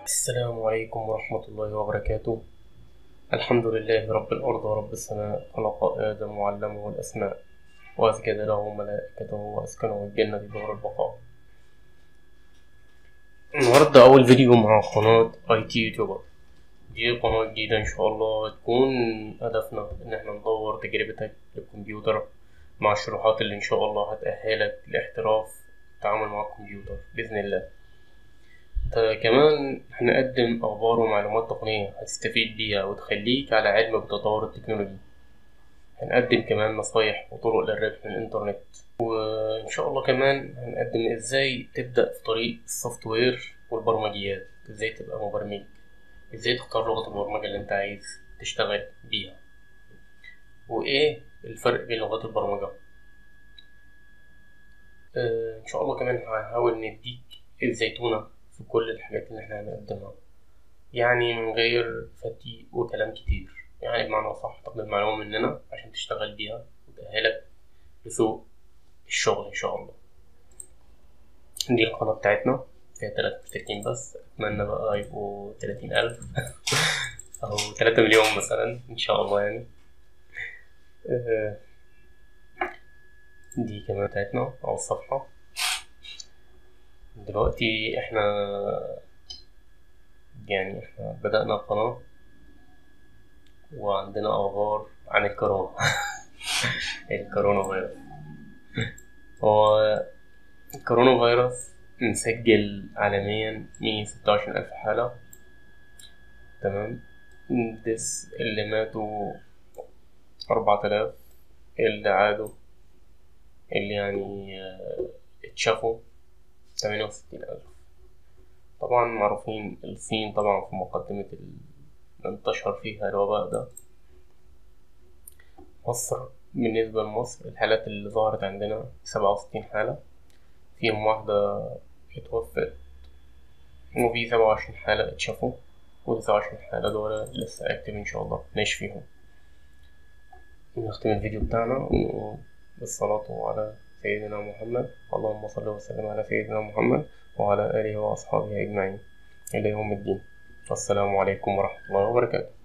السلام عليكم ورحمة الله وبركاته الحمد لله رب الأرض ورب السماء خلق آدم وعلمه الأسماء وأسجد له ملائكته وأسكنه الجنة دار البقاء النهاردة أول فيديو مع قناة أي تي يوتيوبر دي قناة جديدة إن شاء الله هتكون هدفنا إن احنا نطور تجربتك للكمبيوتر مع الشروحات اللي إن شاء الله هتأهلك لاحتراف التعامل مع الكمبيوتر بإذن الله ده كمان هنقدم أخبار ومعلومات تقنية هتستفيد بيها وتخليك على علم بتطور التكنولوجي هنقدم كمان نصايح وطرق للربح من الإنترنت وإن شاء الله كمان هنقدم إزاي تبدأ في طريق السوفت وير والبرمجيات إزاي تبقى مبرمج إزاي تختار لغة البرمجة اللي أنت عايز تشتغل بيها وإيه الفرق بين لغات البرمجة آه، إن شاء الله كمان هحاول نديك الزيتونة في كل الحاجات اللي احنا هنقدمها يعني من غير فتي وكلام كتير يعني بمعنى صح تاخد المعلومة مننا عشان تشتغل بيها وتأهلك لسوق الشغل إن شاء الله دي القناة بتاعتنا فيها تلات مشتركين بس أتمنى بقى يبقوا تلاتين ألف أو تلاتة مليون مثلا إن شاء الله يعني آه، دي كمان بتاعتنا أو الصفحة دلوقتي احنا يعني احنا بدأنا القناة وعندنا أخبار عن الكورونا الكورونا فيروس هو الكورونا فيروس مسجل عالميا مية ستة وعشرين ألف حالة تمام بس اللي ماتوا أربعة آلاف اللي عادوا اللي يعني آه، اتشافوا تمانية وستين ألف طبعا معروفين الصين طبعا في مقدمة ال- انتشر فيها الوباء ده مصر بالنسبة لمصر الحالات اللي ظهرت عندنا سبعة وستين حالة فيهم واحدة اتوفت وفي سبعة وعشرين حالة اتشافوا وتسعة وعشرين حالة دول لسه أكتف إن شاء الله نشفيهم نختم الفيديو بتاعنا بالصلاة على سيدنا محمد اللهم صل وسلم على سيدنا محمد وعلى آله وأصحابه أجمعين إلى يوم الدين والسلام عليكم ورحمة الله وبركاته